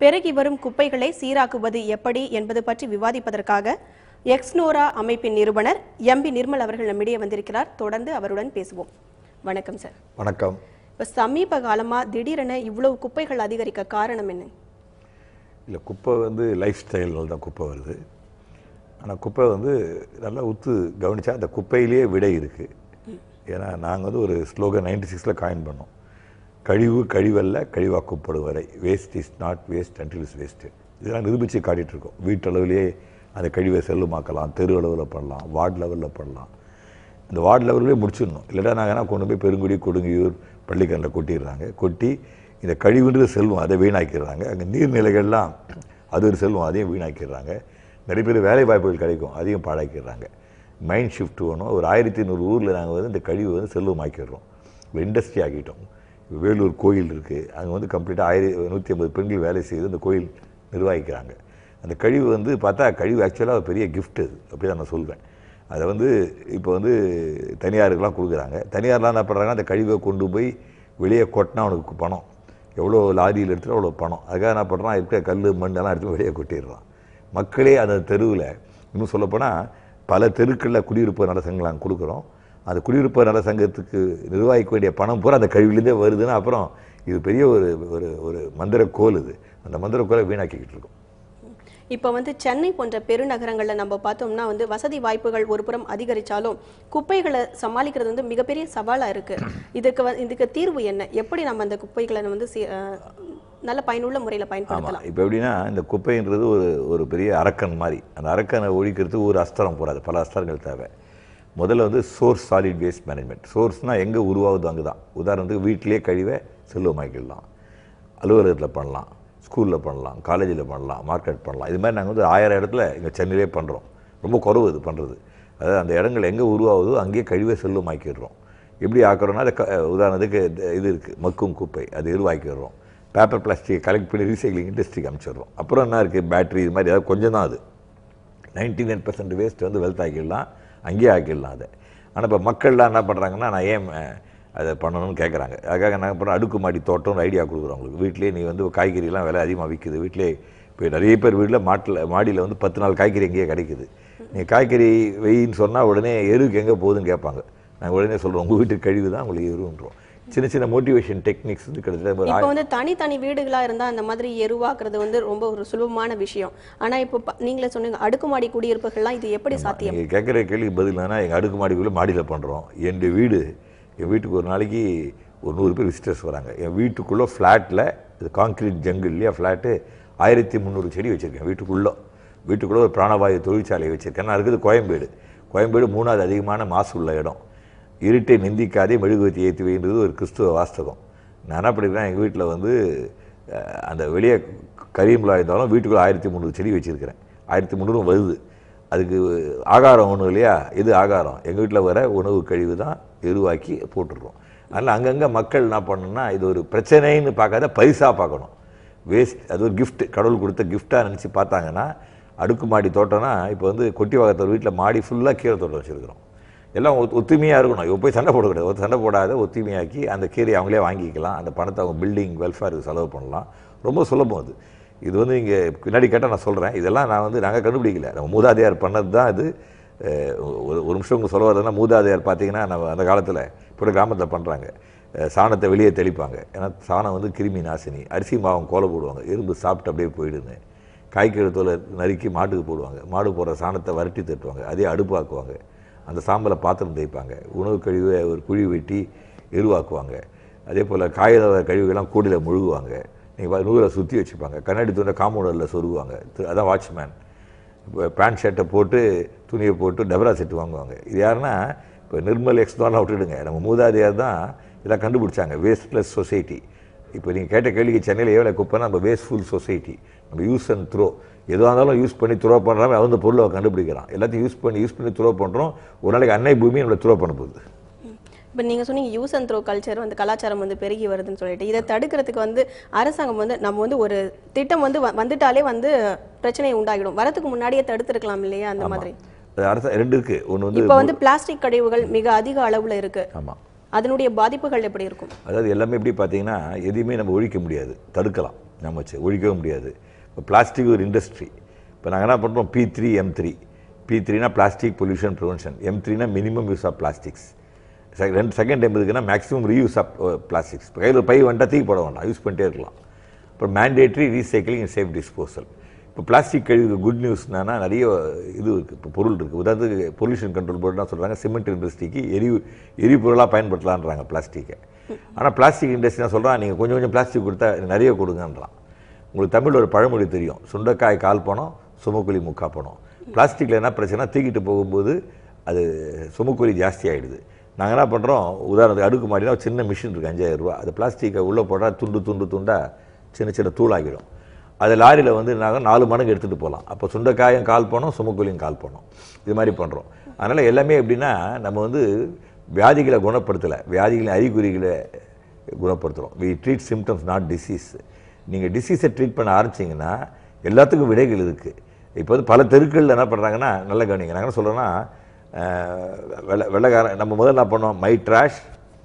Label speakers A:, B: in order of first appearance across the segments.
A: பெருகி வரும் குப்பைகளை சீராக்குவது எப்படி என்பது பற்றி விவாதிப்பதற்காக எக்ஸ்னோரா அமைப்பின் நிறுவனர் எம்பி நிர்மல் அவர்கள் நம்மிடையே வந்திருக்கிறார் தொடர்ந்து அவருடன் பேசுவோம் வணக்கம் சார்
B: வணக்கம்
A: இப்போ சமீப காலமா திடீரென இவ்வளவு குப்பைகள் அதிகரிக்க காரணம் என்ன
B: இல்லை குப்பை வந்து லைஃப் ஸ்டைலில் தான் குப்பை வருது ஆனால் குப்பை வந்து நல்லா உத்து கவனிச்சா அந்த குப்பையிலேயே விடை இருக்குது ஏன்னா நாங்கள் வந்து ஒரு ஸ்லோகன் நைன்டி சிக்ஸில் காயின் பண்ணோம் கழிவு கழிவல்ல கழிவாக்கப்படும் வரை waste is not waste until is waste இதெல்லாம் நிரூபித்து காட்டிகிட்டு இருக்கோம் வீட்டளவுலேயே அந்த கழிவை செல்லுமாக்கலாம் தெரு அளவில் பண்ணலாம் வார்டு லெவலில் பண்ணலாம் இந்த வார்டு லெவலிலே முடிச்சிடணும் இல்லைடா நாங்கள் என்ன கொண்டு போய் பெருங்குடி கொடுங்கியூர் பள்ளிக்கண்ணில் கொட்டிடுறாங்க கொட்டி இந்த கழிவுன்றது செல்வம் அதை வீணாக்கிடுறாங்க அங்கே நீர்நிலைகள்லாம் அது ஒரு செல்வம் அதையும் வீணாக்கிடுறாங்க நிறைய பேர் வேலை வாய்ப்புகள் கிடைக்கும் அதையும் பாழாக்கிடுறாங்க மைண்ட் ஷிஃப்ட் வேணும் ஒரு ஆயிரத்தி நூறு ஊரில் நாங்கள் வந்து இந்த கழிவு வந்து செல்வமாக்கிடுறோம் இப்போ இண்டஸ்ட்ரி ஆக்கிட்டோம் இப்போ வேலூர் கோயில் இருக்குது அங்கே வந்து கம்ப்ளீட்டாக ஆயிரம் நூற்றி ஐம்பது பெண்கள் வேலை செய்து அந்த கோயில் நிர்வகிக்கிறாங்க அந்த கழிவு வந்து பார்த்தா கழிவு ஆக்சுவலாக ஒரு பெரிய gift அது அப்படி தான் நான் சொல்வேன் அதை வந்து இப்போ வந்து தனியாருக்கெல்லாம் கொடுக்குறாங்க தனியார்லாம் என்ன பண்ணுறாங்க அந்த கழிவை கொண்டு போய் வெளியே கொட்டினா அவனுக்கு பணம் எவ்வளோ லாரியில் எடுத்துகிட்டு அவ்வளோ பணம் அதுக்காக என்ன பண்ணுறான் இருக்கிற கல் மண்ணெல்லாம் எடுத்து வெளியே கொட்டிடுறான் மக்களே அந்த தெருவில் இன்னும் சொல்லப்போனால் பல தெருக்களில் குடியிருப்பு நல சங்கங்கள் நாங்கள் கொடுக்குறோம் அந்த குடியிருப்பு நல சங்கத்துக்கு நிர்வகிக்க வேண்டிய பணம் பூரா அந்த கழிவுலேருந்தே வருதுன்னா அப்புறம் இது பெரிய ஒரு ஒரு ஒரு மந்திர கோல் இது அந்த மந்திர கோலை வீணாக்கிக்கிட்டு இருக்கோம்
A: இப்போ வந்து சென்னை போன்ற பெருநகரங்கள்ல நம்ம பார்த்தோம்னா வந்து வசதி வாய்ப்புகள் ஒரு புறம் அதிகரிச்சாலும் குப்பைகளை சமாளிக்கிறது வந்து மிகப்பெரிய சவாலா இருக்கு இதுக்கு வ- இதுக்கு தீர்வு என்ன எப்படி நம்ம அந்த குப்பைகளை வந்து சீ- அஹ், நல்ல பயனுள்ள முறையில பயன்படுத்தலாம்
B: ஆமாம் இப்போ எப்படின்னா இந்த குப்பைன்றது ஒரு ஒரு பெரிய அரக்கன் மாதிரி அந்த அரக்கனை ஒழிக்கிறதுக்கு ஒரு அஸ்திரம் போகாது பல அஸ்திரங்கள் தேவை முதல்ல வந்து சோர்ஸ் சாலிட் வேஸ்ட் மேனேஜ்மெண்ட் சோர்ஸ்னால் எங்கே உருவாகுது அங்கே தான் உதாரணத்துக்கு வீட்டிலேயே கழிவை செல்வமாக்கிடலாம் அலுவலகத்தில் பண்ணலாம் ஸ்கூலில் பண்ணலாம் காலேஜில் பண்ணலாம் மார்க்கெட் பண்ணலாம் இது மாதிரி நாங்கள் வந்து ஆயிரம் இடத்துல இங்கே சென்னையிலே பண்ணுறோம் ரொம்ப குறவு இது பண்ணுறது அதாவது அந்த இடங்கள் எங்கே உருவாகுதோ அங்கேயே கழிவை செல்வமாக்கிடுறோம் எப்படி ஆக்குறோம்னா அது க உதாரணத்துக்கு இந்த இது இருக்குது மக்கும் குப்பை அது எருவாக்கிடுறோம் பேப்பர் பிளாஸ்டிக் கலெக்ட் பண்ணி ரீசைக்ளிங் இண்டஸ்ட்ரிக்கு அனுப்பிச்சிடுறோம் அப்புறம் என்ன இருக்குது பேட்டரி இது மாதிரி ஏதாவது கொஞ்சம் தான் அது நைன்டி நைன் பர்சன்ட் வேஸ்ட் வந்து வெல்த் ஆக்கிடலாம் அங்கேயே ஆக்கிடலாம் அதை ஆனால் இப்போ மக்கள்லாம் என்ன பண்ணுறாங்கன்னா நான் ஏன் அஹ், அதை பண்ணணும்னு கேட்குறாங்க அதுக்காக நாங்கள் பண்ணுறோம் அடுக்குமாடி தோட்டம்னு ஐடியா கொடுக்குறோம் உங்களுக்கு வீட்டிலேயே நீ வந்து காய்கறிலாம் விலை அதிகமாக விற்குது வீட்டிலே இப்போ நிறைய பேர் வீட்டில் மாட்டில் மாடியில் வந்து பத்து நாள் காய்கறி எங்கேயே கிடைக்குது நீங்கள் காய்கறி வெயின்னு சொன்னால் உடனே எருவுக்கு எங்கே போகுதுன்னு கேட்பாங்க நாங்கள் உடனே சொல்கிறோம் உங்கள் வீட்டுக்கு கழிவு தான் உங்களுக்கு எருன்றோம் சின்ன சின்ன மோட்டிவேஷன் டெக்னிக்ஸ் வந்து கிட்டத்தட்ட ஒரு
A: இப்போ வந்து தனித்தனி வீடுகளா இருந்தா அந்த மாதிரி எருவாக்குறது வந்து ரொம்ப ஒரு சுலபமான விஷயம் ஆனா இப்போ ப- நீங்களே சொன்னீங்க அடுக்குமாடி குடியிருப்புகள்லாம் இது எப்படி சாத்தியம்
B: நீங்கள் கேட்குற கேள்விக்கு பதில் என்னன்னா எங்கள் அடுக்குமாடிக்குள்ளே மாடியில் பண்ணுறோம் என் வீடு என் வீட்டுக்கு ஒரு நாளைக்கு ஒரு நூறு பேர் விசிட்டர்ஸ் வராங்க என் வீட்டுக்குள்ளே ஃப்ளாட்டில் இது கான்கிரீட் ஜங்கிள் இல்லையா ஃப்ளாட்டு ஆயிரத்தி முந்நூறு செடி வச்சுருக்கேன் வீட்டுக்குள்ளே வீட்டுக்குள்ளே ஒரு பிராணவாயு தொழிற்சாலை வச்சுருக்கேன் நான் இருக்குது கோயம்பேடு கோயம்பேடு மூணாவது அதிகமான மாசு உள்ள இடம் இருட்டை நிந்திக்காதே மெழுகுவத்தி ஏற்றி வைன்றது ஒரு கிறிஸ்துவ வாஸ்தகம் நான் என்ன பண்ணிருக்கேன் எங்கள் வீட்டில் வந்து அஹ், அந்த வெளியே கரியம்புலா இருந்தாலும் வீட்டுக்குள்ளே ஆயிரத்தி முந்நூறு செடி வச்சுருக்கிறேன் ஆயிரத்தி முந்நூறு வருது அதுக்கு ஆகாரம் ஒன்றும் இல்லையா இது ஆகாரம் எங்கள் வீட்டில் வர உணவு கழிவு தான் எருவாக்கி போட்டுடுறோம் அதனால் அங்கங்கே மக்கள் என்ன பண்ணணும்னா இது ஒரு பிரச்சனைன்னு பார்க்காத பரிசாக பார்க்கணும் வேஸ்ட் அது ஒரு gift கடவுள் கொடுத்த கிஃப்டாக நினச்சி பார்த்தாங்கன்னா அடுக்குமாடி தோட்டம்னா இப்போ வந்து கொட்டி வாகத்தோர் வீட்டில் மாடி ஃபுல்லாக கீரை தோட்டம் வச்சுருக்கிறோம் எல்லாம் ஒத்- ஒத்துமையாக இருக்கணும் இப்போ போய் சண்டை போடக்கூடாது ஒரு சண்டை போடாத ஒத்துமையாக்கி அந்த கீரையை அவங்களே வாங்கிக்கலாம் அந்த பணத்தை அவங்க பில்டிங் வெல்ஃபேருக்கு செலவு பண்ணலாம் ரொம்ப சுலபம் அது இது வந்து இங்கே பின்னாடி கேட்டால் நான் சொல்கிறேன் இதெல்லாம் நான் வந்து நாங்கள் கண்டுபிடிக்கல நம்ம மூதாதையார் பண்ணது தான் இது அஹ், ஒரு ஒரு நிமிஷம் உங்க சொல்ல வரதுன்னா மூதாதையார் பார்த்தீங்கன்னா நம்ம அந்த காலத்தில் இப்போ கிராமத்தில் பண்ணுறாங்க சாணத்தை வெளியே தெளிப்பாங்க ஏன்னா சாணம் வந்து கிருமி நாசினி அரிசி மாவும் கோலை போடுவாங்க எறும்பு சாப்பிட்டு அப்படியே போயிடுன்னு காய்கறி தோலை நறுக்கி மாட்டுக்கு போடுவாங்க மாடு போடுற சாணத்தை வரட்டி தட்டுவாங்க அதே அடுப்பாக்குவாங்க அந்த சாம்பலை பாத்திரம் தேய்ப்பாங்க உணவு கழிவை ஒரு குழி வெட்டி எருவாக்குவாங்க அதே போல் காகித கழிவுகள்லாம் கூடையில் முழுகுவாங்க நீங்கள் நூலை சுற்றி வச்சுப்பாங்க கண்ணாடி துண்டை காம்பவுண்டரில் சொருகுவாங்க து- அதான் வாட்ச்மேன் இப்போ பேண்ட் ஷர்ட்டை போட்டு துணியை போட்டு டபரா செட்டு வாங்குவாங்க இது யாருன்னா இப்போ நிர்மல் எக்ஸ்தான் விட்டுடுங்க நம்ம மூதாதையார் தான் இதெல்லாம் கண்டுபிடிச்சாங்க வேஸ்ட்லெஸ் சொசைட்டி இப்போ நீங்கள் கேட்ட கேள்விக்கு சென்னையில் எவ்வளோ குப்பைனா நம்ம வேஸ்ட்ஃபுல் சொசைட்டி நம்ம யூஸ் அண்ட் த்ரோ எதுவாக இருந்தாலும் யூஸ் பண்ணி த்ரோ பண்ணுறாம அந்த பொருளை அவன் கண்டுபிடிக்கிறான் எல்லாத்தையும் யூஸ் பண்ணி யூஸ் பண்ணி த்ரோ பண்ணுறோம் ஒரு நாளைக்கு அன்னை பூமி நம்மளை த்ரோ பண்ண போகுது
A: இப்போ நீங்க சொன்னீங்க யூஸ் அண்ட் த்ரோ கல்ச்சர் வந்து கலாச்சாரம் வந்து பெருகி வருதுன்னு சொல்லிட்டு இதை தடுக்கிறதுக்கு வந்து அரசாங்கம் வந்து நம்ம வந்து ஒரு திட்டம் வந்து வ- வந்துட்டாலே வந்து பிரச்சனை உண்டாகிடும் வரதுக்கு முன்னாடியே தடுத்திருக்கலாம் இல்லையா அந்த மாதிரி
B: அது அரசு ரெண்டு இருக்குது ஒன்று வந்து
A: இப்போ வந்து பிளாஸ்டிக் கழிவுகள் மிக அதிக அளவுல இருக்கு
B: ஆமாம்
A: அதனுடைய பாதிப்புகள் எப்படி இருக்கும்
B: அதாவது எல்லாமே எப்படி பார்த்தீங்கன்னா எதையுமே நம்ம ஒழிக்க முடியாது தடுக்கலாம் நம்ம வச்சு ஒழிக்கவே முடியாது இப்போ பிளாஸ்டிக் ஒரு இண்டஸ்ட்ரி இப்போ நாங்கள் என்ன பண்ணுறோம் P three M three P த்ரீனா பிளாஸ்டிக் பொல்யூஷன் ப்ரிவென்ஷன் எம் த்ரீனா மினிமம் யூஸ் ஆஃப் பிளாஸ்டிக்ஸ் ரெண்டு செகண்ட் டைம் இருக்குன்னா மேக்ஸிமம் ரீயூஸ் ஆஃப் பிளாஸ்டிக்ஸ் இப்போ கையில் ஒரு பை வந்துட்டா தூக்கி போட வேண்டாம் யூஸ் பண்ணிட்டே இருக்கலாம் அப்புறம் மேண்டேட்ரி ரீசைக்கிளிங் சேஃப் டிஸ்போசல் இப்போ பிளாஸ்டிக் கழிவுக்கு குட் நியூஸ்னா நிறைய இது இருக்குது இப்போ பொருள் இருக்குது உதாரணத்துக்கு பொல்யூஷன் கண்ட்ரோல் போர்டுனா சொல்கிறாங்க சிமெண்ட் இண்டஸ்ட்ரிக்கு எரி எரிபொருளாக பயன்படுத்தலான்றாங்க பிளாஸ்டிக்கை ஆனால் பிளாஸ்டிக் இண்டஸ்ட்ரி நான் சொல்கிறான் நீங்கள் கொஞ்சம் கொஞ்சம் பிளாஸ்டிக் கொடுத்தா நிறைய கொடுங்கன்றான் உங்களுக்கு தமிழ் ஒரு பழமொழி தெரியும் சுண்டைக்காய் கால் பணம் சுமக்குழி முக்கா பணம் பிளாஸ்டிக்கில் என்ன பிரச்சனை தூக்கிட்டு போகும்போது அது சுமக்குழி ஜாஸ்தி ஆகிடுது நாங்கள் என்ன பண்ணுறோம் உதாரணத்துக்கு அடுக்கு மாடினா ஒரு சின்ன மிஷின் இருக்குது அஞ்சாயிரம் ரூபா அது பிளாஸ்டிக்கை உள்ளே போட்டால் துண்டு துண்டு துண்டாக சின்ன சின்ன தூளாகிடும் அது லாரியில் வந்து நாங்கள் நாலு மடங்கு எடுத்துகிட்டு போகலாம் அப்போ சுண்டைக்காயும் கால் பண்ணோம் சுமக்குழியும் கால் பண்ணோம் இது மாதிரி பண்ணுறோம் அதனால் எல்லாமே எப்படின்னா நம்ம வந்து வியாதிகளை குணப்படுத்தலை வியாதிகளின் அறிகுறிகளை குணப்படுத்துகிறோம் we treat symptoms not disease நீங்கள் டிசீஸை ட்ரீட் பண்ண ஆரம்பிச்சிங்கன்னா எல்லாத்துக்கும் விடைகள் இருக்குது இப்போ வந்து பல தெருக்களில் என்ன பண்ணுறாங்கன்னா நல்ல கவனிங்க நாங்கள் என்ன சொல்கிறோன்னா வெள்ளை வெள்ளைக்காரன் நம்ம முதல்ல என்ன பண்ணோம் my trash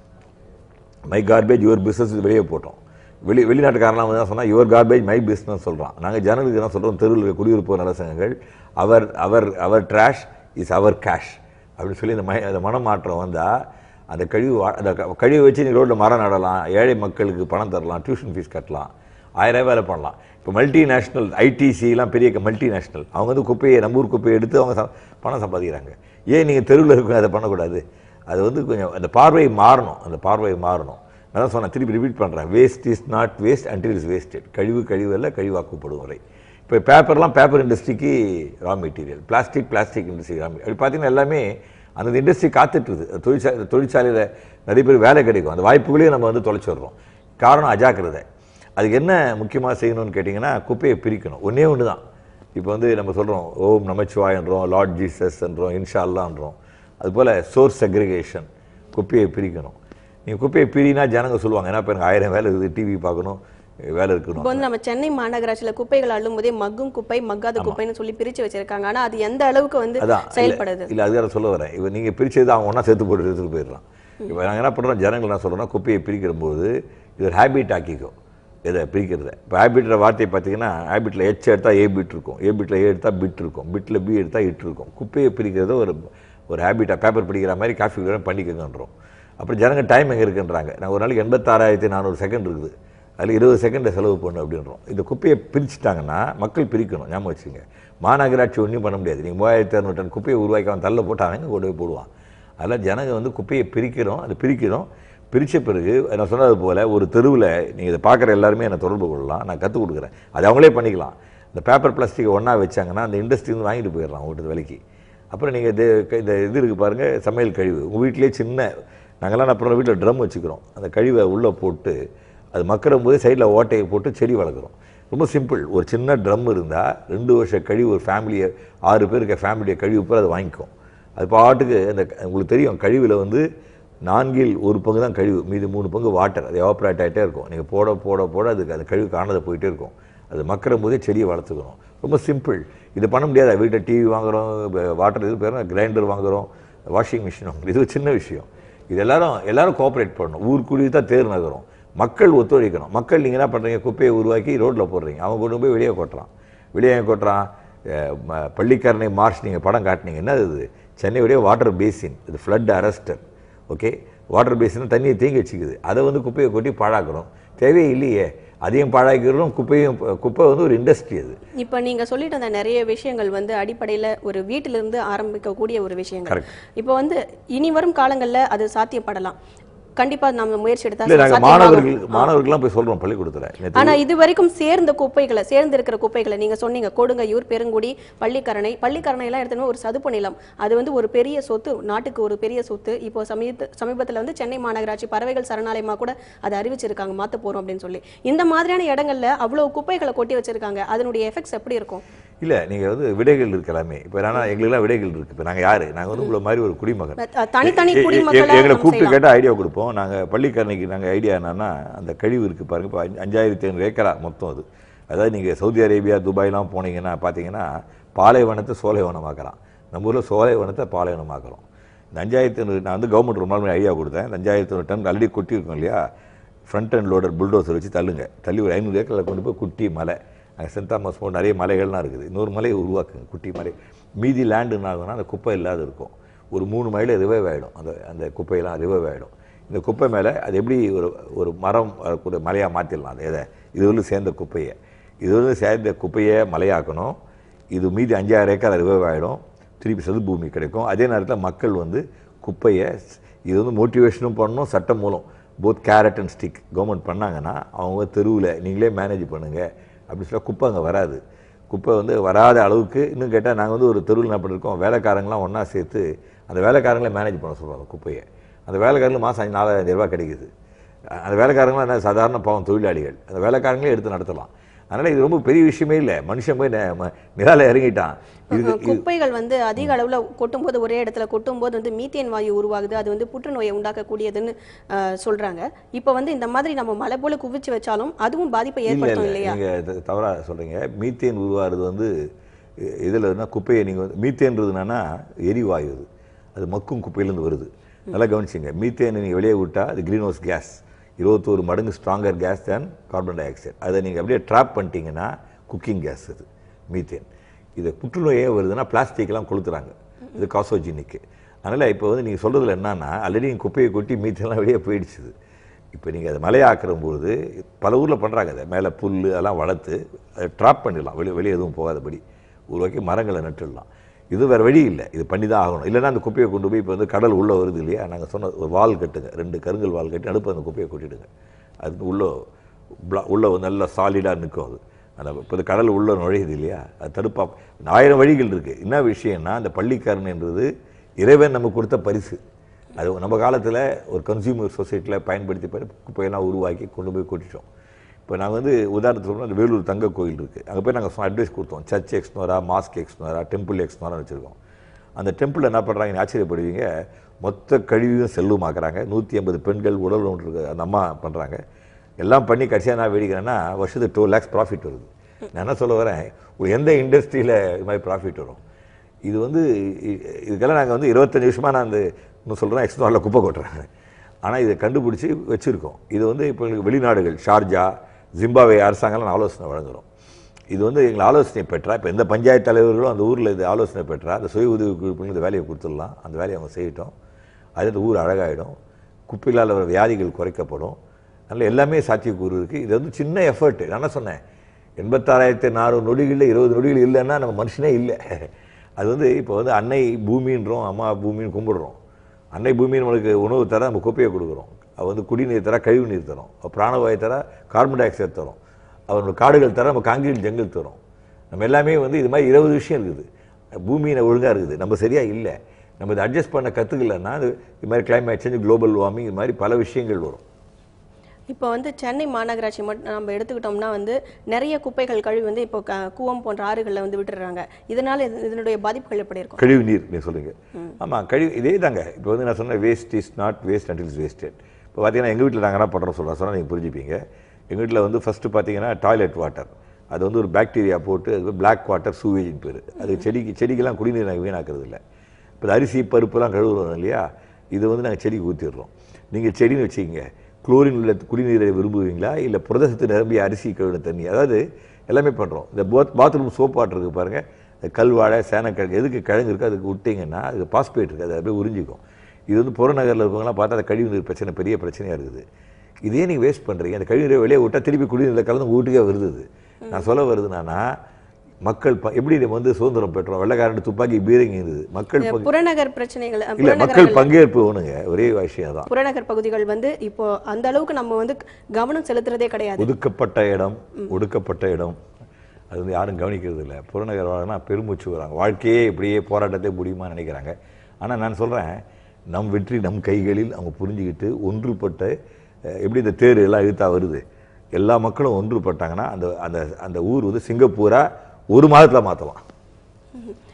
B: my garbage your business வெளியே போட்டோம் வெளி வெளிநாட்டுக்காரலாம் வந்து என்ன சொன்னால் யுவர் கார்பேஜ் மை பிஸ்னஸ் சொல்கிறான் நாங்கள் ஜனங்களுக்கு என்ன சொல்கிறோம் தெருவில் இருக்க குடியிருப்போர் நலசங்கங்கள் our our our trash is our cash அப்படின்னு சொல்லி இந்த மை அந்த மனமாற்றம் வந்தால் அந்த கழிவு வா- அந்த க- கழிவு வச்சு நீ ரோட்டில் மரம் நடலாம் ஏழை மக்களுக்கு பணம் தரலாம் டியூஷன் ஃபீஸ் கட்டலாம் ஆயிரம் வேலை பண்ணலாம் இப்போ மல்டிநேஷ்னல் ஐடிசிலாம் பெரிய மல்டிநேஷ்னல் அவங்க வந்து குப்பையை நம்ம ஊர் குப்பையை எடுத்து அவங்க ச- பணம் சம்பாதிக்கிறாங்க ஏன் நீங்கள் தெருவில் இருக்க அதை பண்ணக்கூடாது அது வந்து கொஞ்சம் அந்த பார்வை மாறணும் அந்த பார்வை மாறணும் நான் தான் சொன்னேன் திருப்பி ரிப்பீட் பண்ணுறேன் waste is not waste until is wasted கழிவு கழிவு அல்ல கழிவாக்கப்படும் வரை இப்போ பேப்பர்லாம் பேப்பர் இண்டஸ்ட்ரிக்கு raw material plastic plastic industry raw அப்படி பார்த்தீங்கன்னா எல்லாமே அந்த இண்டஸ்ட்ரி காத்துட்ருது தொழிற்சா தொழிற்சாலையில் நிறைய பேர் வேலை கிடைக்கும் அந்த வாய்ப்புகளையும் நம்ம வந்து தொலைச்சிடுறோம் காரணம் அஜாக்கிரதை அதுக்கு என்ன முக்கியமாக செய்யணும்னு கேட்டிங்கன்னா குப்பையை பிரிக்கணும் ஒன்றே ஒன்று தான் இப்போ வந்து நம்ம சொல்கிறோம் ஓம் நமச்சிவாயன்றோம் லார்ட் ஜீசஸ்ன்றோம் இன்ஷா அல்லான்றோம் அதுபோல் சோர்ஸ் செக்ரிகேஷன் குப்பையை பிரிக்கணும் நீங்கள் குப்பையை பிரினா ஜனங்க சொல்லுவாங்க ஏன்னா இப்போ எனக்கு ஆயிரம் வேலை இருக்குது டிவி பார்க்கணும் வேலை இருக்கணும்
A: இப்போ வந்து நம்ம சென்னை மாநகராட்சியில குப்பைகள் அள்ளும் போதே மக்கும் குப்பை மக்காத குப்பைன்னு சொல்லி பிரிச்சு வச்சிருக்காங்க ஆனா அது எந்த அளவுக்கு வந்து
B: அதான் இல்ல-
A: செயல்படுது
B: இல்ல அதுக்காக சொல்ல வரேன் இப்போ நீங்கள் பிரிச்சது அவன் ஒன்றா சேர்த்து போட்டு எடுத்துட்டு போயிடலாம் இப்போ நாங்கள் என்ன பண்ணுறோம் ஜனங்கள் என்ன சொல்கிறோம்னா குப்பையை பிரிக்கிற போது இது ஒரு ஹேபிட் ஆக்கிக்கோ இதை பிரிக்கிறத இப்போ ஹேபிட்ற வார்த்தையை பார்த்தீங்கன்னா ஹேபிட்டில் எச் எடுத்தால் ஏ பிட் இருக்கும் ஏ பிட்டில் ஏ எடுத்தால் பிட் இருக்கும் பிட்டில் பி எடுத்தால் இட் இருக்கும் குப்பையை பிரிக்கிறது ஒரு ஒரு ஹேபிட்டாக பேப்பர் பிடிக்கிற மாதிரி காஃபி குடிக்கிற பண்ணிக்கங்கன்றோம் அப்புறம் ஜனங்க டைம் எங்கே இருக்குன்றாங்க நான் ஒரு நாளைக்கு எண்பத்தாறாயிரத்தி நானூறு செகண்ட் இருக்குது அதில் இருபது செகண்டை செலவு பண்ணு அப்படின்றோம் இந்த குப்பையை பிரிச்சுட்டாங்கன்னா மக்கள் பிரிக்கணும் ஞாபகம் வச்சுங்க மாநகராட்சி ஒன்றும் பண்ண முடியாது நீங்கள் மூவாயிரத்தி இரநூறு டன் குப்பையை உருவாக்கி அவன் தள்ள போட்டு அவன் கொண்டு போய் போடுவான் அதில் ஜனங்க வந்து குப்பையை பிரிக்கிறோம் அது பிரிக்கிறோம் பிரித்த பிறகு நான் சொன்னது போல் ஒரு தெருவில் நீங்கள் இதை பார்க்குற எல்லாருமே என்னை தொடர்பு கொள்ளலாம் நான் கற்றுக் கொடுக்குறேன் அது அவங்களே பண்ணிக்கலாம் இந்த பேப்பர் பிளாஸ்டிக்கை ஒன்றா வச்சாங்கன்னா அந்த இண்டஸ்ட்ரி வந்து வாங்கிட்டு போயிடலாம் வீட்டு விலைக்கு அப்புறம் நீங்கள் இது இந்த இது இருக்குது பாருங்கள் சமையல் கழிவு உங்கள் வீட்டிலே சின்ன நாங்கள்லாம் அப்புறம் வீட்டில் ட்ரம் வச்சுக்கிறோம் அந்த கழிவை உள்ளே போட்டு அது மக்கிற போது சைடில் ஓட்டையை போட்டு செடி வளர்க்குறோம் ரொம்ப சிம்பிள் ஒரு சின்ன ட்ரம் இருந்தால் ரெண்டு வருஷம் கழிவு ஒரு ஃபேமிலியை ஆறு பேருக்கு ஃபேமிலியை கழிவு போய் அதை வாங்கிக்கும் அது பாட்டுக்கு அந்த உங்களுக்கு தெரியும் கழிவில் வந்து நான்கில் ஒரு பங்கு தான் கழிவு மீதி மூணு பங்கு வாட்டர் அது எவாப்ரேட் ஆகிட்டே இருக்கும் நீங்கள் போட போட போட அதுக்கு அந்த கழிவு காணாத போயிட்டே இருக்கும் அது மக்கிற போதே செடியை வளர்த்துக்கணும் ரொம்ப சிம்பிள் இது பண்ண முடியாது வீட்டில் டிவி வாங்குகிறோம் வாட்டர் இது பேர் கிரைண்டர் வாங்குகிறோம் வாஷிங் மிஷின் வாங்குறோம் இது ஒரு சின்ன விஷயம் இது எல்லாரும் எல்லாரும் கோஆப்ரேட் பண்ணணும் ஊருக்குள்ளே தான் தேர் நகரும் மக்கள் ஒத்துழைக்கணும் மக்கள் நீங்கள் என்ன பண்ணுறீங்க குப்பையை உருவாக்கி ரோட்டில் போடுறீங்க அவன் கொண்டு போய் வெளியே கொட்டுறான் வெளியே ஏன் கொட்டுறான் அஹ் ம- பள்ளிக்கரணை மார்ச் நீங்கள் படம் காட்டினீங்க என்ன இது சென்னையுடைய வாட்டர் பேசின் இது flood arrester okay water basin தண்ணியை தேங்கி வச்சுக்குது அதை வந்து குப்பையை கொட்டி பாழாக்குறோம் தேவையே இல்லையே அதையும் பாழாக்கிறோம் குப்பையும் குப்பை வந்து ஒரு இண்டஸ்ட்ரி அது
A: இப்போ நீங்க சொல்லிட்டு அந்த நிறைய விஷயங்கள் வந்து அடிப்படையில ஒரு வீட்டிலிருந்து ஆரம்பிக்கக்கூடிய ஒரு விஷயங்கள்
B: Correct.
A: இப்போ வந்து இனி வரும் காலங்கள்ல அது சாத்தியப்படலாம் கண்டிப்பா நம்ம முயற்சி எடுத்தா
B: இல்லை நாங்கள்
A: சாத்தியமாகும்.
B: மாணவர்கள் மாணவர்கள்லாம் போய் சொல்கிறோம் பள்ளிக்கூடத்தில் நேத்து
A: ஆனா இது வரைக்கும் சேர்ந்த குப்பைகளை சேர்ந்து இருக்கிற குப்பைகளை நீங்க சொன்னீங்க கொடுங்கையூர் பெருங்குடி பள்ளிக்கரணை பள்ளிக்கரணை எல்லாம் எடுத்தோம்னா ஒரு சதுப்பு நிலம் அது வந்து ஒரு பெரிய சொத்து நாட்டுக்கு ஒரு பெரிய சொத்து இப்போ சமீப சமீபத்துல வந்து சென்னை மாநகராட்சி பறவைகள் சரணாலயமா கூட அதை அறிவிச்சிருக்காங்க மாத்த போறோம் அப்படின்னு சொல்லி இந்த மாதிரியான இடங்கள்ல அவ்வளவு குப்பைகளை கொட்டி வச்சிருக்காங்க அதனுடைய எஃபெக்ட்ஸ் எப்படி இருக்கும்
B: இல்லை நீங்கள் வந்து விடைகள் இருக்கலாமே இப்போ ஆனால் எங்களுக்கெல்லாம் விடைகள் இருக்குது இப்போ நாங்கள் யார் நாங்கள் வந்து உங்களை மாதிரி ஒரு குடிமகன்
A: அஹ் தனித்தனி
B: எ- எ-
A: குடிமக்களை
B: எங்களை
A: நம்ம
B: கூப்பிட்டு
A: செய்யலாம்.
B: கேட்டால் ஐடியா கொடுப்போம் நாங்கள் பள்ளிக்கரணைக்கு நாங்கள் ஐடியா என்னன்னா அந்த கழிவு இருக்குது பாருங்க இப்போ அஞ்சாயிரத்தி ஐநூறு ஏக்கரா மொத்தம் அது அதாவது நீங்கள் சவுதி அரேபியா துபாய்லாம் போனீங்கன்னா பார்த்தீங்கன்னா பாலைவனத்தை சோலைவனமாக்கலாம் நம்ம ஊரில் சோலைவனத்தை பாலைவனமாக்குறோம் இந்த அஞ்சாயிரத்தி ஐநூறு நான் வந்து கவர்மெண்ட் ரொம்ப நாள் ஐடியா கொடுத்தேன் இந்த அஞ்சாயிரத்தி ஐநூறு டன் ஆல்ரெடி கொட்டியிருக்கோம் இல்லையா ஃப்ரண்ட் அண்ட் லோடர் புல்டோசர் வச்சு தள்ளுங்க தள்ளி ஒரு ஐநூறு ஏக்கரில் கொண்டு போய் குட்டி மலை அங்கே சென்ட் தாமஸ் போல் நிறைய மலைகள்லாம் இருக்குது இன்னொரு மலையை உருவாக்குங்க குட்டி மலை மீதி லேண்டு என்ன ஆகும்னா அந்த குப்பை இல்லாத இருக்கும் ஒரு மூணு மைல் ரிவைவ் ஆகிடும் அந்த அந்த குப்பையெல்லாம் ரிவைவ் ஆகிடும் இந்த குப்பை மேலே அது எப்படி ஒரு ஒரு மரம் ஒரு மலையாக மாற்றிடலாம் அதை எதை இது வந்து சேர்ந்த குப்பையை இது வந்து சேர்ந்த குப்பையை மலையாக்கணும் இது மீதி அஞ்சாயிரம் ஏக்கர் ரிவைவ் ஆகிடும் திருப்பி சது பூமி கிடைக்கும் அதே நேரத்தில் மக்கள் வந்து குப்பையை இது வந்து மோட்டிவேஷனும் பண்ணணும் சட்டம் மூலம் both carrot and stick government பண்ணாங்கன்னா அவங்க தெருவில் நீங்களே மேனேஜ் பண்ணுங்கள் அப்படி சொல்ல குப்பை அங்கே வராது குப்பை வந்து வராத அளவுக்கு இன்னும் கேட்டால் நாங்கள் வந்து ஒரு தெருவில் என்ன பண்ணிருக்கோம் வேலைக்காரங்களாம் ஒன்றா சேர்த்து அந்த வேலைக்காரங்களே மேனேஜ் பண்ண சொல்லுவாங்க குப்பையை அந்த வேலைக்காரங்களுக்கு மாதம் அஞ்சு நாலாயிரம் ரூபாய் கிடைக்குது அந்த வேலைக்காரங்களாம் என்ன சாதாரண பாவம் தொழிலாளிகள் அந்த வேலைக்காரங்களே எடுத்து நடத்தலாம் அதனால் இது ரொம்ப பெரிய விஷயமே இல்லை மனுஷன் போய் நெ- ம- நிலால இறங்கிட்டான் இது
A: குப்பைகள் வந்து அதிக அளவுல கொட்டும்போது ஒரே இடத்துல கொட்டும்போது வந்து மீத்தேன் வாயு உருவாகுது அது வந்து புற்றுநோயை உண்டாக்கக்கூடியதுன்னு அஹ், சொல்றாங்க இப்போ வந்து இந்த மாதிரி நம்ம மலை போல குவிச்சு வச்சாலும் அதுவும் பாதிப்பை
B: இல்லை
A: ஏற்படுத்தும்
B: இல்லை
A: இல்லையா
B: நீங்கள் தவறாக சொல்கிறீங்க மீத்தேன் உருவாகிறது வந்து இதில் என்ன குப்பையை நீங்கள் வந்து மீத்தேன்றது என்னன்னா எரிவாயு அது அது மக்கும் குப்பையிலேருந்து வருது நல்லா கவனிச்சிங்க மீத்தேனை நீங்கள் வெளியே விட்டால் அது க்ரீன் ஹவுஸ் கேஸ் இருபத்தோரு மடங்கு stronger gas than carbon dioxide அதை நீங்கள் அப்படியே ட்ராப் பண்ணிட்டீங்கன்னா குக்கிங் கேஸ் அது மீத்தேன் இது புற்றுநோயே வருதுன்னா பிளாஸ்டிக்லாம் கொளுத்துறாங்க இது காசோஜினிக்கு அதனால் இப்போ வந்து நீங்கள் சொல்கிறதுல என்னன்னா ஆல்ரெடி நீங்கள் குப்பையை கொட்டி மீத்தெல்லாம் வெளியே போயிடுச்சுது இப்போ நீங்கள் அதை மலையாக்குற போது பல ஊரில் பண்ணுறாங்க அதை மேலே புல் அதெல்லாம் வளர்த்து அதை ட்ராப் பண்ணிடலாம் வெளியே வெளியே எதுவும் போகாதபடி உருவாக்கி மரங்களை நட்டுடலாம் இது வேறு வழி இல்லை இது பண்ணி தான் ஆகணும் இல்லைன்னா அந்த குப்பையை கொண்டு போய் இப்போ வந்து கடல் உள்ளே வருது இல்லையா நாங்கள் சொன்ன ஒரு வால் கட்டுங்க ரெண்டு கருங்கல் வால் கட்டி அடுப்பு அந்த குப்பையை கொட்டிடுங்க அது உள்ளே bla- உள்ள வந்து நல்லா சாலிடாக நிற்கும் அது அந்த இப்போ இந்த கடல் உள்ள நுழையுது இல்லையா அது தடுப்பா ஆயிரம் வழிகள் இருக்குது என்ன விஷயம்னா அந்த பள்ளிக்காரன்ன்றது இறைவன் நமக்கு கொடுத்த பரிசு அது நம்ம காலத்தில் ஒரு கன்சியூமர் சொசைட்டியில் பயன்படுத்தி பயன் குப்பையெல்லாம் உருவாக்கி கொண்டு போய் கொட்டிட்டோம் இப்போ நாங்கள் வந்து உதாரணத்துக்கு சொல்லணும்னா அந்த வேலூர் தங்க கோயில் இருக்குது அங்கே போய் நாங்கள் அட்வைஸ் கொடுத்தோம் church Exnora mosque Exnora temple Exnora வச்சுருக்கோம் அந்த டெம்பிள் என்ன பண்ணுறாங்கன்னு ஆச்சரியப்படுவீங்க மொத்த கழிவையும் செல்லுமாக்குறாங்க நூற்றி ஐம்பது பெண்கள் உடல் ஒன்று இருக்கு அந்த அம்மா பண்ணுறாங்க எல்லாம் பண்ணி கடைசியாக நான் வேடிக்கிறேன்னா வருஷத்துக்கு டூ லேக்ஸ் ப்ராஃபிட் வருது நான் என்ன சொல்ல வரேன் ஒரு எந்த இண்டஸ்ட்ரியில் இது மாதிரி ப்ராஃபிட் வரும் இது வந்து இ- இதுக்கெல்லாம் நாங்கள் வந்து இருபத்தஞ்சி வருஷமாக நான் அந்த இன்னும் சொல்கிறேன் எக்ஸ்னோரில் குப்பை கொட்டுறேன் ஆனால் இதை கண்டுபிடிச்சி வச்சுருக்கோம் இது வந்து இப்போ எங்களுக்கு வெளிநாடுகள் ஷார்ஜா ஜிம்பாவே அரசாங்கம்லாம் ஆலோசனை வழங்குறோம் இது வந்து எங்களை ஆலோசனை பெற்றா இப்போ எந்த பஞ்சாயத்து தலைவர்களும் அந்த ஊரில் இது ஆலோசனை பெற்றா அந்த சுய உதவி குழுப்புக்கு இந்த வேலையை கொடுத்துடலாம் அந்த வேலையை அவங்க செய்யட்டும் அது அந்த ஊர் அழகாயிடும் குப்பையிலால் வர வியாதிகள் குறைக்கப்படும் அதனால் எல்லாமே சாத்தியக்கூறு இருக்குது இது வந்து சின்ன எஃபர்ட் நான் என்ன சொன்னேன் எண்பத்தாறாயிரத்தி நானூறு நொடிகளில் இருபது நொடிகள் இல்லைன்னா நம்ம மனுஷனே இல்லை அது வந்து இப்போ வந்து அன்னை பூமின்றோம் அம்மா பூமின்னு கும்பிடுறோம் அன்னை பூமி நம்மளுக்கு உணவு தர நம்ம குப்பையை கொடுக்குறோம் அவ வந்து குடிநீர் தர கழிவு நீர் தரும் அவ பிராணவாயு தர கார்பன் டை ஆக்சைடு தரும் அவனோட காடுகள் தர நம்ம காங்கிரீட் ஜங்கல் தரும் நம்ம எல்லாமே வந்து இது மாதிரி இருபது விஷயம் இருக்குது பூமியில் ஒழுங்காக இருக்குது நம்ம சரியா இல்லை நம்ம இதை அட்ஜஸ்ட் பண்ண கற்றுக்கலன்னா அது இது மாதிரி கிளைமேட் சேஞ்ச் குளோபல் வார்மிங் இது மாதிரி பல விஷயங்கள் வரும்
A: இப்போ வந்து சென்னை மாநகராட்சி மட்டும் நம்ம எடுத்துக்கிட்டோம்னா வந்து நிறைய குப்பைகள் கழிவு வந்து இப்போ க- கூவம் போன்ற ஆறுகளில் வந்து விட்டுறாங்க இதனால இது- இதனுடைய பாதிப்புகள் எப்படி இருக்கும்
B: கழிவு நீர் நீ சொல்லுங்க ஆமாம் கழிவு இதே தாங்க இப்போ வந்து நான் சொன்னேன் waste is not waste and is wasted இப்போ பார்த்தீங்கன்னா எங்கள் வீட்டில் நாங்கள் என்ன பண்ணுறோம் சொல்கிறோம் சொன்னால் நீங்கள் புரிஞ்சுப்பீங்க எங்கள் வீட்டில் வந்து ஃபஸ்ட்டு பார்த்தீங்கன்னா டாய்லெட் வாட்டர் அது வந்து ஒரு பாக்டீரியா போட்டு அது பிளாக் வாட்டர் சூவேஜின் பேர் அது செடிக்கு செடிக்கெல்லாம் குடிநீர் நாங்கள் வீணாக்குறது இல்லை இப்போ இந்த அரிசி பருப்புலாம் கழுவுறோம் இல்லையா இது வந்து நாங்கள் செடிக்கு ஊற்றிடுறோம் நீங்கள் செடின்னு வச்சுக்கிங்க குளோரின் உள்ள குடிநீரை விரும்புவீங்களா இல்லை புரதசத்து நிரம்பிய அரிசி கழுவின தண்ணி அதாவது எல்லாமே பண்ணுறோம் இந்த பாத் பாத்ரூம் சோப் வாட்டர் இருக்குது பாருங்கள் இந்த கல்வாழை சேனக்கிழங்கு எதுக்கு கிழங்கு இருக்கோ அதுக்கு விட்டிங்கன்னா அதுக்கு பாஸ்பேட் இருக்குது அது அப்படியே உறிஞ்சிக்கும் இது வந்து புறநகரில் இருக்கவங்களாம் பார்த்தா அந்த கழிவு நீர் பிரச்சனை பெரிய பிரச்சனையாக இருக்குது இதே நீங்கள் வேஸ்ட் பண்ணுறீங்க அந்த கழிவு நீரை வெளியே விட்டால் திருப்பி குடிநீரில் கலந்து உங்க வீட்டுக்கே வருது இது. நான் சொல்ல வருதுன்னா மக்கள் ப- எப்படி நம்ம வந்து சுதந்திரம் பெற்றோம் வெள்ளைக்காரன் துப்பாக்கி பீரங்கி இருந்தது மக்கள்
A: இந்த
B: பங்கு-
A: புறநகர் பிரச்சனைகள் அஹ்,
B: இல்லை மக்கள்
A: புறநகரங்கள்
B: பங்கேற்பு வேணுங்க ஒரே விஷயம் தான்
A: புறநகர் பகுதிகள் வந்து இப்போ அந்த அளவுக்கு நம்ம வந்து கவனம் செலுத்துறதே கிடையாது
B: ஒதுக்கப்பட்ட இடம் ஒடுக்கப்பட்ட இடம் அது வந்து யாரும் கவனிக்கிறது இல்லை புறநகர் வாழ்னா பெருமூச்சு வராங்க வாழ்க்கையே இப்படியே போராட்டத்தை முடியுமா நினைக்கிறாங்க ஆனால் நான் சொல்கிறேன் நம் வெற்றி நம் கைகளில் அவங்க புரிஞ்சுக்கிட்டு ஒன்றுபட்டு அஹ், எப்படி இந்த தேர் எல்லாம் இழுத்தா வருது எல்லா மக்களும் ஒன்றுபட்டாங்கன்னா அந்த அந்த அந்த ஊர் வந்து சிங்கப்பூரா ஒரு மாதத்தில் மாற்றலாம்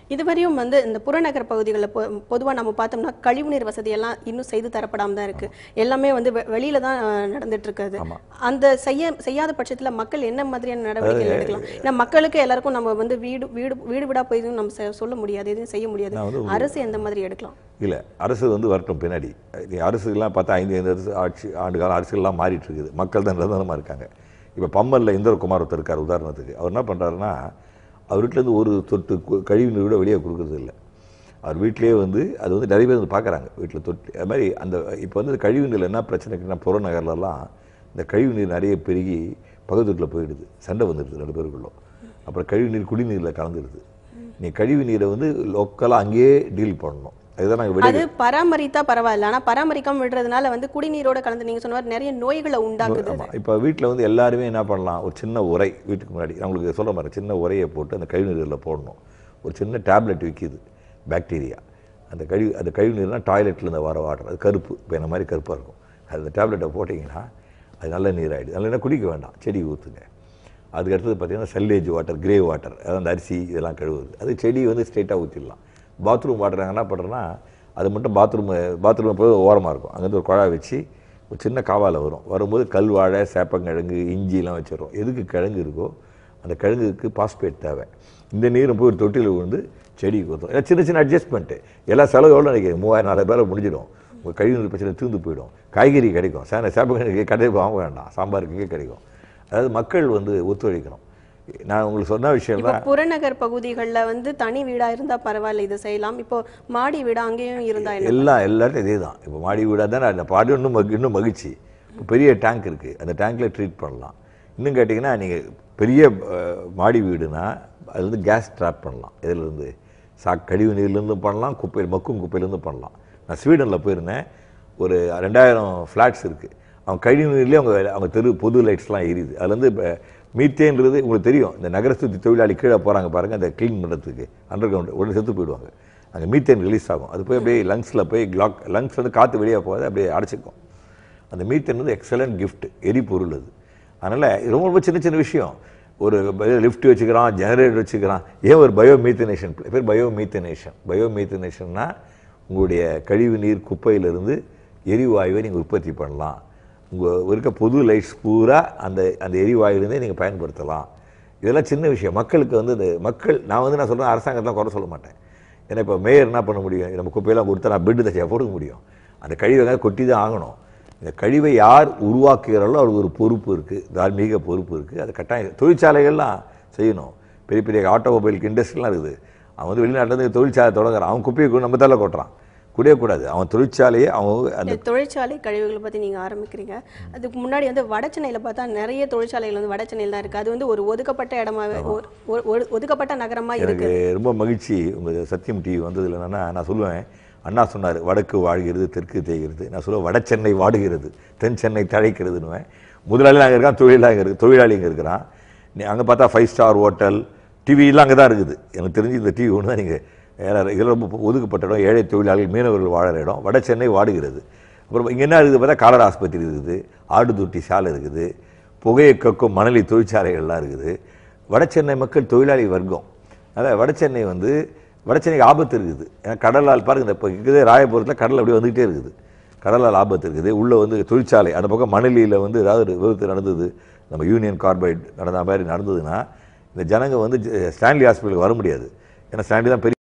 A: இதுவரையும் வந்து இந்த புறநகர் பகுதிகளில் பொ பொதுவா நம்ம பார்த்தோம்னா கழிவுநீர் வசதி எல்லாம் இன்னும் செய்து தரப்படாம தான் இருக்கு எல்லாமே வந்து வெ- வெளியில தான் அஹ், நடந்துட்டு இருக்குது
B: ஆமா.
A: அந்த செய்ய செய்யாத பட்சத்துல மக்கள் என்ன மாதிரியான நடவடிக்கைகள் எடுக்கலாம் ஏன்னா மக்களுக்கு எல்லாருக்கும் நம்ம வந்து வீடு வீடு வீடு வீடா போய் எதுவும் நம்ம செ- சொல்ல முடியாது எதுவும் செய்ய முடியாது
B: நான் வந்து
A: அரசு எந்த மாதிரி எடுக்கலாம்
B: இல்லை அரசு வந்து வரட்டும் பின்னாடி இது அரசுலாம் பார்த்தா ஐந்து ஐந்து வருஷம் ஆட்சி ஆண்டு கால அரசுகள்லாம் மாறிட்டு இருக்குது மக்கள் தான் நிரந்தரமாக இருக்காங்க இப்போ பம்மல்ல இந்திரகுமார் ஒருத்தர் இருக்கார் உதாரணத்துக்கு அவர் என்ன பண்ணுறாருன்னா அவர் வீட்டிலேருந்து ஒரு தொட்டு கு- கழிவு நீர் கூட வெளியே கொடுக்கறது இல்லை அவர் வீட்டிலேயே வந்து அது வந்து நிறைய பேர் வந்து பார்க்குறாங்க வீட்டில் தொட்டு அது மாதிரி அந்த இப்போ வந்து கழிவு நீர் என்ன பிரச்சனைக்குன்னா புறநகர்லலாம் இந்த கழிவு நீர் நிறைய பெருகி பக்கத்து வீட்டில் போயிடுது சண்டை வந்துடுது ரெண்டு பேருக்குள்ள அப்புறம் கழிவு நீர் குடிநீரில் கலந்துடுது நீ கழிவு நீரை வந்து லோக்கலாக அங்கேயே டீல் பண்ணணும் அதுதான் நாங்கள் வெளியே
A: அது பராமரித்தா பரவாயில்ல ஆனா பராமரிக்காம விடுறதுனால வந்து குடிநீரோட கலந்து நீங்க சொன்ன மாதிரி நிறைய நோய்களை உண்டாக்குது
B: ஆமாம் இப்போ வீட்டில் வந்து எல்லாருமே என்ன பண்ணலாம் ஒரு சின்ன உரை வீட்டுக்கு முன்னாடி நான் உங்களுக்கு சொல்ல மாதிரி சின்ன உரையை போட்டு அந்த கழிவுநீரில் போடணும் ஒரு சின்ன டேப்லெட் விற்கிது பாக்டீரியா அந்த கழிவு அந்த கழிவுநீர்னா டாய்லெட்டில் இந்த வர வாட்டர் அது கருப்பு இப்போ என்ன மாதிரி கருப்பாக இருக்கும் அது அந்த டேப்லெட்டை போட்டிங்கன்னா அது நல்ல நீர் ஆகிடுது நல்ல குடிக்க வேண்டாம் செடி ஊற்றுங்க அதுக்கு அடுத்தது பார்த்தீங்கன்னா செல்லேஜ் வாட்டர் கிரே வாட்டர் அதாவது அந்த அரிசி இதெல்லாம் கழுவுது அது செடி வந்து ஸ்ட்ரெயிட்டாக ஊற்றிடலாம் பாத்ரூம் வாட்டர் நாங்கள் என்ன பண்ணுறோன்னா அது மட்டும் பாத்ரூம் பாத்ரூம் போய் ஓரமாக இருக்கும் அங்கேருந்து ஒரு குழாய் வச்சு ஒரு சின்ன காவால வரும் வரும்போது கல்வாழை சேப்பங்கிழங்கு இஞ்சிலாம் வச்சிடுறோம் எதுக்கு கிழங்கு இருக்கோ அந்த கிழங்குக்கு பாஸ்பேட் தேவை இந்த நீரும் போய் ஒரு தொட்டியில் விழுந்து செடிக்கு ஊற்றும் ஏன்னா சின்ன சின்ன அட்ஜஸ்ட்மெண்ட்டு எல்லா செலவு எவ்வளோ நினைக்கிறேன் மூவாயிரம் நாலாயிரம் பேரை முடிஞ்சிடும் உங்கள் கழிவுநீர் பிரச்சனை தீர்ந்து போயிடும் காய்கறி கிடைக்கும் சே சேப்பங்கிழங்கு கடையில் வாங்க வேண்டாம் சாம்பாருக்கு இங்கே கிடைக்கும் அதாவது மக்கள் வந்து ஒத்துழைக்கணும் நான் உங்களுக்கு சொன்ன விஷயம்
A: இப்போ
B: தான்
A: புறநகர் பகுதிகள்ல வந்து தனி வீடா இருந்தா பரவாயில்ல இது செய்யலாம் இப்போ மாடி வீடா அங்கேயும் இருந்தா என்ன
B: எல்லாம் எல்லாரும் இதே தான் இப்போ மாடி வீடாக தானே அந்த பாடி இன்னும் மகி இன்னும் மகிழ்ச்சி இப்போ பெரிய டேங்க் இருக்குது அந்த டேங்க்கில் ட்ரீட் பண்ணலாம் இன்னும் கேட்டிங்கன்னா நீங்கள் பெரிய அஹ், மாடி வீடுனா அது வந்து கேஸ் ட்ராப் பண்ணலாம் இதிலேருந்து சா கழிவு நீர்லேருந்து பண்ணலாம் குப்பையில் மக்கும் குப்பையிலேருந்து பண்ணலாம் நான் ஸ்வீடனில் போயிருந்தேன் ஒரு ரெண்டாயிரம் ஃப்ளாட்ஸ் இருக்குது அவங்க கழிவு நீர்லேயே அவங்க அவங்க தெரு பொது லைட்ஸ்லாம் எரியுது அதுலேருந்து இப்போ மீத்தேன்றது உங்களுக்கு தெரியும் இந்த நகர சுத்தி தொழிலாளி கீழே போகிறாங்க பாருங்கள் அந்த க்ளீன் பண்ணுறதுக்கு அண்டர் கிரவுண்ட் உடனே செத்து போயிடுவாங்க அங்கே மீத்தேன் ரிலீஸ் ஆகும் அது போய் அப்படியே லங்ஸில் போய் லாக் லங்ஸ் வந்து காற்று வெளியே போகாது அப்படியே அடைச்சிக்கும் அந்த மீத்தேன் வந்து எக்ஸலண்ட் கிஃப்ட் எரிபொருள் அது அதனால் ரொம்ப ரொம்ப சின்ன சின்ன விஷயம் ஒரு லிஃப்ட் வச்சுக்கிறான் ஜெனரேட்டர் வச்சுக்கிறான் ஏன் ஒரு பயோ மீத்தனேஷன் பேர் பயோ மீத்தனேஷன் பயோ மீத்தனேஷன்னா உங்களுடைய கழிவு நீர் குப்பையிலிருந்து எரிவாயுவை நீங்கள் உற்பத்தி பண்ணலாம் உங்கள் இருக்க பொது லைட்ஸ் பூரா அந்த அந்த எரிவாயுலேருந்தே நீங்கள் பயன்படுத்தலாம் இதெல்லாம் சின்ன விஷயம் மக்களுக்கு வந்து இந்த மக்கள் நான் வந்து நான் சொல்கிறேன் அரசாங்கத்தெலாம் குறை சொல்ல மாட்டேன் ஏன்னா இப்போ மேயர் என்ன பண்ண முடியும் நம்ம குப்பையெல்லாம் கொடுத்தா நான் பெட்டு தச்சையாக போடுக்க முடியும் அந்த கழிவை எங்கேயாவது கொட்டி தான் ஆகணும் இந்த கழிவை யார் உருவாக்குகிறாரோ அவருக்கு ஒரு பொறுப்பு இருக்குது தார்மீக பொறுப்பு இருக்குது அது கட்டாயம் தொழிற்சாலைகள்லாம் செய்யணும் பெரிய பெரிய ஆட்டோமொபைல் இண்டஸ்ட்ரிலாம் இருக்குது அவன் வந்து வெளிநாட்டிலேருந்து தொழிற்சாலை தொடங்குறான் அவன் குப்பையை கொண்டு நம்ம தள்ள கொட்டுறான் கூடவே அவன் தொழிற்சாலையை அவன் அந்த
A: இந்த தொழிற்சாலை கழிவுகளை பத்தி நீங்க ஆரம்பிக்கிறீங்க அதுக்கு முன்னாடி வந்து வடசென்னையில பார்த்தா நிறைய தொழிற்சாலைகள் வந்து வடசென்னையில தான் இருக்கு அது வந்து ஒரு ஒதுக்கப்பட்ட இடமாவே ஒரு- ஒரு- ஒரு ஒதுக்கப்பட்ட நகரமா இருக்கு
B: எனக்கு ரொம்ப மகிழ்ச்சி உங்கள் சத்தியம் டிவி வந்ததில் என்னென்னா நான் சொல்லுவேன் அண்ணா சொன்னார் வடக்கு வாழ்கிறது தெற்கு தேய்கிறது நான் சொல்லுவேன் வட சென்னை வாடுகிறது தென் சென்னை தழைக்கிறதுன்னுவேன் முதலாளி அங்கே இருக்கான் தொழிலாளி அங்கே இருக்கு தொழிலாளி இங்கே இருக்கிறான் நீ அங்கே பார்த்தா ஃபைவ் ஸ்டார் ஹோட்டல் டிவிலாம் அங்கே தான் இருக்குது எனக்கு தெரிஞ்சு இந்த டிவி ஒன்று தான் நீங்கள் இதில் ரொம்ப ஒதுக்கப்பட்ட இடம் ஏழை தொழிலாளிகள் மீனவர்கள் வாழற இடம் வட சென்னை வாடுகிறது அப்புறம் இங்கே என்ன இருக்குது பார்த்தா காலர் ஆஸ்பத்திரி இருக்குது ஆடுதுட்டி சாலை இருக்குது புகையை கக்கும் மணலி தொழிற்சாலைகள்லாம் இருக்குது வடசென்னை மக்கள் தொழிலாளி வர்க்கம் அதாவது வடசென்னை வந்து வடசென்னைக்கு ஆபத்து இருக்குது ஏன்னா கடலால் பாருங்க இந்த இப்போ இருக்குது ராயபுரத்தில் கடல் அப்படியே வந்துகிட்டே இருக்குது கடலால் ஆபத்து இருக்குது உள்ளே வந்து தொழிற்சாலை அந்த பக்கம் மணலியில் வந்து ஏதாவது ஒரு விபத்து நடந்தது நம்ம யூனியன் கார்பைட் நடந்த மாதிரி நடந்ததுன்னா இந்த ஜனங்க வந்து ஸ்டான்லி ஹாஸ்பிட்டலுக்கு வர முடியாது ஏன்னா ஸ்டான்லி தான் பெரிய